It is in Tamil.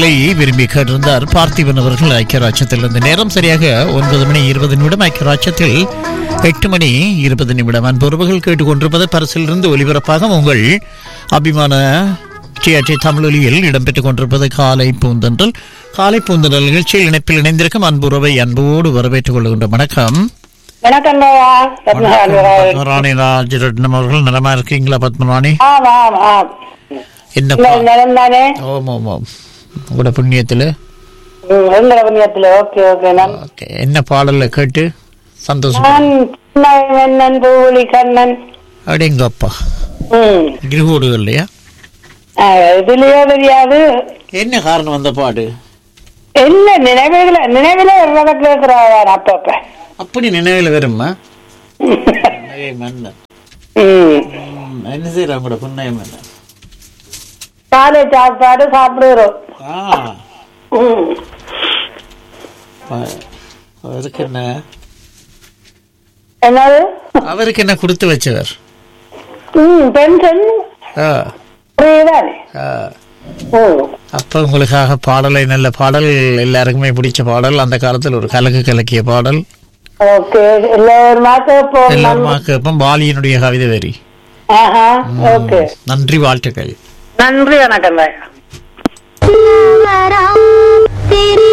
விரும்பி கேட்டிருந்தார் பார்த்திபன் அவர்கள் ஐக்கியராட்சத்தில் இருந்து நேரம் சரியாக ஒன்பது மணி இருபது நிமிடம் ஐக்கியராட்சத்தில் எட்டு மணி இருபது நிமிடம் அன்புறவுகள் கேட்டுக்கொண்டிருப்பது பரிசிலிருந்து ஒலிபரப்பாக உங்கள் அபிமான டிஆர்டி தமிழொலியில் இடம்பெற்றுக் கொண்டிருப்பது காலை பூந்தன்றல் காலை பூந்தன்றல் நிகழ்ச்சியில் இணைப்பில் இணைந்திருக்கும் அன்புறவை அன்போடு வரவேற்றுக் கொள்கின்ற வணக்கம் வணக்கம் ஐயா ரத்னகாரி பத்மராணி ராஜரட்னம் அவர்கள் நலமா இருக்கீங்களா பத்மராணி ஆம் ஆம் ஆம் என்ன இல்ல, பா- நிலம் தானே ஓம் ஓம் ஓம் உங்களோட புண்ணியத்தில் ம், எங்கள புண்ணியத்துல ஓகே ஓகே நான் ஓகே என்ன பாடல்ல கேட்டு சந்தோஷம் நான் சின்ன மன்னன் பூவுலி கண்ணன் அடேங்கப்பா ம் இருகோடு இல்லையா ஆ, இதுலயே தெரியாது என்ன காரணம் அந்த பாடு இல்ல நினைவுல நினைவுல வர்றத கேட்கிறான் அப்பப்ப அப்படி நினைவில் வருமா புன்னகை மன்னன் ம் ம், என்ன செய்யற உங்களோட புன்னகை மன்னன் காலை சாப்பாடு சாப்பிடுறோம் ஆ ம் ப- அவருக்கு என்ன என்னது அவருக்கு என்ன கொடுத்து வச்சவர் ம் பென்ஷன் ஆ புரியுதானே ஆ ம் அப்ப உங்களுக்காக பாடலை நல்ல பாடல் எல்லாருக்குமே பிடிச்ச பாடல் அந்த காலத்தில் ஒரு கலக்கு கலக்கிய பாடல் ஓகே எல்லாரும் மாத்த போகணும் எல்லாருமா கேட்போம் பாலியனுடைய கவிதை வரி ஆஹா ஓகே நன்றி வாழ்த்துக்கள் நன்றி வணக்கம் ஐயா வராம் தெரி